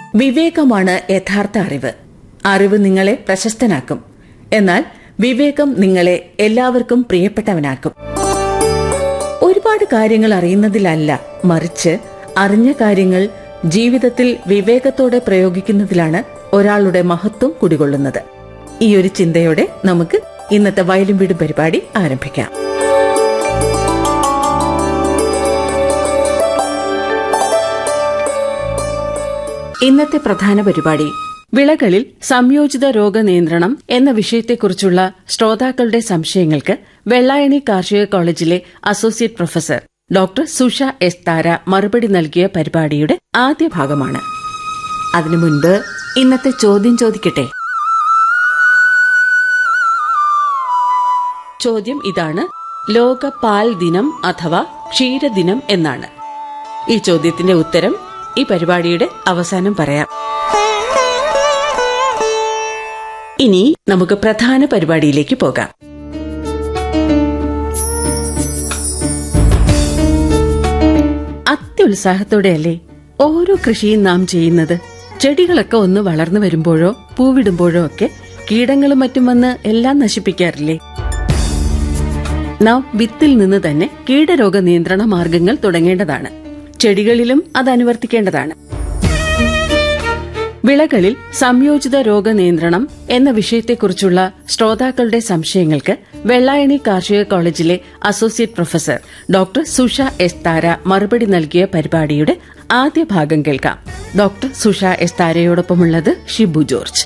വിവേകമാണ് യഥാർത്ഥ അറിവ് അറിവ് നിങ്ങളെ പ്രശസ്തനാക്കും എന്നാൽ വിവേകം നിങ്ങളെ എല്ലാവർക്കും പ്രിയപ്പെട്ടവനാക്കും ഒരുപാട് കാര്യങ്ങൾ അറിയുന്നതിലല്ല മറിച്ച് അറിഞ്ഞ കാര്യങ്ങൾ ജീവിതത്തിൽ വിവേകത്തോടെ പ്രയോഗിക്കുന്നതിലാണ് ഒരാളുടെ മഹത്വം കുടികൊള്ളുന്നത് ഈ ഒരു ചിന്തയോടെ നമുക്ക് ഇന്നത്തെ വയലും വീട് പരിപാടി ആരംഭിക്കാം ഇന്നത്തെ പ്രധാന പരിപാടി വിളകളിൽ സംയോജിത രോഗനിയന്ത്രണം എന്ന വിഷയത്തെക്കുറിച്ചുള്ള ശ്രോതാക്കളുടെ സംശയങ്ങൾക്ക് വെള്ളായണി കാർഷിക കോളേജിലെ associate professor doctor Susha S Thara മറുപടി നൽകിയ പരിപാടിയുടെ ആദ്യ ഭാഗമാണ് അതിനു മുൻപ് ഇന്നത്തെ ചോദ്യം ചോദിക്കട്ടെ ചോദ്യം ഇതാണ് ലോക പാൽ ദിനം അഥവാ ക്ഷീരദിനം എന്നാണ് ഈ ചോദ്യത്തിന്റെ ഉത്തരം ഈ പരിപാടിയുടെ അവസാനം പറയാം ഇനി നമുക്ക് പ്രധാന പരിപാടിയിലേക്ക് പോകാം അത്യുത്സാഹത്തോടെയല്ലേ ഓരോ കൃഷിയും നാം ചെയ്യുന്നത് ചെടികളൊക്കെ ഒന്ന് വളർന്നു വരുമ്പോഴോ പൂവിടുമ്പോഴോ ഒക്കെ കീടങ്ങളും മറ്റും വന്ന് എല്ലാം നശിപ്പിക്കാറില്ലേ നാം വിത്തിൽ നിന്ന് തന്നെ കീടരോഗ നിയന്ത്രണ മാർഗങ്ങൾ തുടങ്ങേണ്ടതാണ് ചെടികളിലും അത് അനുവർത്തിക്കേണ്ടതാണ് വിളകളിൽ സംയോജിത രോഗനിയന്ത്രണം എന്ന വിഷയത്തെക്കുറിച്ചുള്ള ശ്രോതാക്കളുടെ സംശയങ്ങൾക്ക് വെള്ളായണി കാർഷിക കോളേജിലെ associate professor doctor Susha S Thara മറുപടി നൽകിയ പരിപാടിയുടെ ആദ്യ ഭാഗം കേൾക്കാം ഡോക്ടർ സുഷ എസ് താരയോടൊപ്പമുള്ളത് ഷിബു ജോർജ്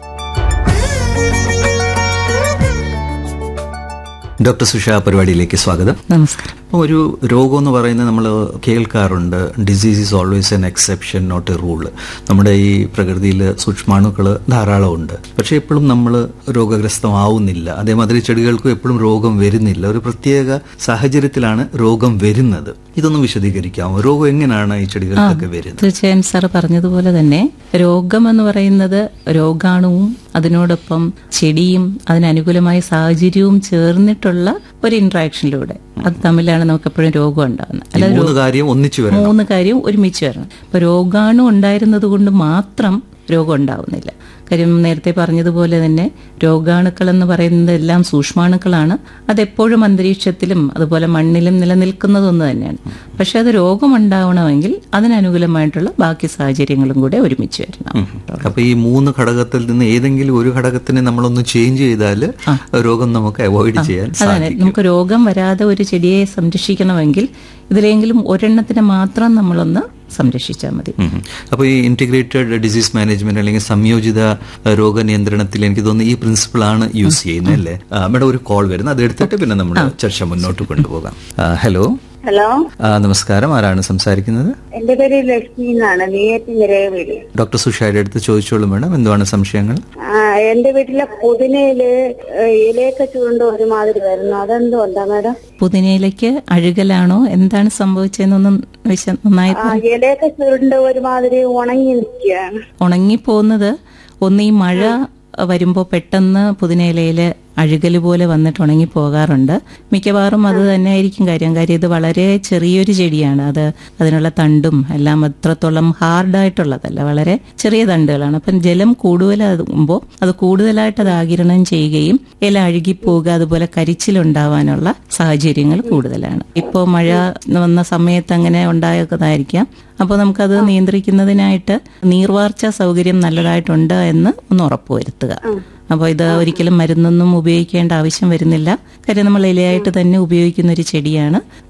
ഡോക്ടർ സുഷ പരിപാടിയിലേക്ക് സ്വാഗതം നമസ്കാരം ഒരു രോഗം എന്ന് പറയുന്നത് നമ്മൾ കേൾക്കാറുണ്ട് disease is always an exception not a rule നമ്മുടെ ഈ പ്രകൃതിയിൽ സൂക്ഷ്മാണുക്കൾ ധാരാളം ഉണ്ട് പക്ഷെ എപ്പോഴും നമ്മൾ രോഗഗ്രസ്തമാവുന്നില്ല അതേമാതിരി ചെടികൾക്കും എപ്പോഴും രോഗം വരുന്നില്ല ഒരു പ്രത്യേക സാഹചര്യത്തിലാണ് രോഗം വരുന്നത് ഇതൊന്നും വിശദീകരിക്കാമോ രോഗം എങ്ങനെയാണ് ഈ ചെടികൾക്കൊക്കെ വരുന്നത് തീർച്ചയായും സാർ പറഞ്ഞതുപോലെ തന്നെ രോഗം എന്ന് പറയുന്നത് രോഗാണുവും അതിനോടൊപ്പം ചെടിയും അതിനനുകൂലമായ സാഹചര്യവും ചേർന്നിട്ടുള്ള ഒരു ഇന്ററാക്ഷനിലൂടെ അത് തമ്മിലാണ് നമുക്ക് എപ്പോഴും രോഗം ഉണ്ടാകുന്നത് ഈ മൂന്ന് കാര്യം ഒന്നിച്ചു വരണം മൂന്ന് കാര്യം ഒരുമിച്ച് വരണം ഇപ്പൊ രോഗാണു ഉണ്ടായിരുന്നത് കൊണ്ട് മാത്രം രോഗം ഉണ്ടാവുന്നില്ല കാര്യം നേരത്തെ പറഞ്ഞതുപോലെ തന്നെ രോഗാണുക്കൾ എന്ന് പറയുന്നത് എല്ലാം സൂക്ഷ്മാണുക്കളാണ് അതെപ്പോഴും അന്തരീക്ഷത്തിലും അതുപോലെ മണ്ണിലും നിലനിൽക്കുന്നത് ഒന്ന് തന്നെയാണ് പക്ഷെ അത് രോഗമുണ്ടാവണമെങ്കിൽ അതിനനുകൂലമായിട്ടുള്ള ബാക്കി സാഹചര്യങ്ങളും കൂടെ ഒരുമിച്ച് വരണം അപ്പൊ ഈ മൂന്ന് ഘടകത്തിൽ നിന്ന് ഏതെങ്കിലും ഒരു ഘടകത്തിനെ നമ്മളൊന്ന് ചേഞ്ച് ചെയ്താൽ രോഗം നമുക്ക് അവോയ്ഡ് ചെയ്യാൻ അതാണ് സാധിക്കും നമുക്ക് രോഗം വരാതെ ഒരു ചെടിയെ സംരക്ഷിക്കണമെങ്കിൽ ഇതിലെങ്കിലും ഒരെണ്ണത്തിനെ മാത്രം നമ്മളൊന്ന് സംരക്ഷിച്ചാൽ മതി ഉം. അപ്പോൾ ഈ ഇന്റഗ്രേറ്റഡ് ഡിസീസ് മാനേജ്മെന്റ് അല്ലെങ്കിൽ സംയോജിത അഹ്, രോഗനിയന്ത്രണത്തിൽ എനിക്ക് തോന്നുന്നു ഈ പ്രിൻസിപ്പിൾ ആണ് യൂസ് ചെയ്യുന്നത് അല്ലേ ആ, മേഡം ഒരു കോൾ വരുന്നത് അത് എടുത്തിട്ട് പിന്നെ നമ്മൾ ചർച്ച മുന്നോട്ട് കൊണ്ടുപോകാം ആ, ഹലോ ഹലോ ആ, നമസ്കാരം ആരാണ് സംസാരിക്കുന്നത് എന്റെ പേര് ലക്ഷ്മി എന്നാണ് നെയ്യാറ്റിൻകരയെ വീട് ഡോക്ടർ സുഷായുടെ അടുത്ത് ചോദിച്ചോളൂ മേഡം എന്താണ് സംശയങ്ങൾ ആ, എന്റെ വീട്ടിലെ പുതിനയില് ഏഹ്, ഇലയൊക്കെ ചുരുണ്ട് ഒരുമാതിരി വരുന്നു അതെന്തുകൊണ്ടാ മാഡം പുതിനയിലേക്ക് അഴുകലാണോ എന്താണ് സംഭവിച്ചതെന്നൊന്നും വിശ നന്നായി ആ ഇലയൊക്കെ ചുരുണ്ട് ഒരുമാതിരി ഉണങ്ങി നിൽക്കുകയാണ് ഉണങ്ങിപ്പോകുന്നത് ഒന്ന് ഈ മഴ വരുമ്പോൾ പെട്ടെന്ന് പുതിനയിലയില് അഴുകൽ പോലെ വന്നിട്ട് ഉണങ്ങി പോകാറുണ്ട് മിക്കവാറും അത് തന്നെ ആയിരിക്കും കാര്യം കാര്യം ഇത് വളരെ ചെറിയൊരു ചെടിയാണ് അത് അതിനുള്ള തണ്ടും എല്ലാം അത്രത്തോളം ഹാർഡായിട്ടുള്ളതല്ല വളരെ ചെറിയ തണ്ടുകളാണ് അപ്പം ജലം കൂടുതലാകുമ്പോൾ അത് കൂടുതലായിട്ട് അത് ആകിരണം ചെയ്യുകയും ഇല അഴുകിപ്പോവുക അതുപോലെ കരിച്ചിലുണ്ടാവാനുള്ള സാഹചര്യങ്ങൾ കൂടുതലാണ് ഇപ്പോൾ മഴ വന്ന സമയത്ത് അങ്ങനെ ഉണ്ടായതായിരിക്കാം അപ്പോൾ നമുക്കത് നിയന്ത്രിക്കുന്നതിനായിട്ട് നീർവാർച്ച സൗകര്യം നല്ലതായിട്ടുണ്ട് എന്ന് ഒന്ന് ഉറപ്പുവരുത്തുക അപ്പോൾ ഇത് ഒരിക്കലും മരുന്നൊന്നും ഉപയോഗിക്കേണ്ട ആവശ്യം വരുന്നില്ല കാര്യം നമ്മൾ ഇലയായിട്ട് തന്നെ ഉപയോഗിക്കുന്ന ഒരു ചെടിയാണ്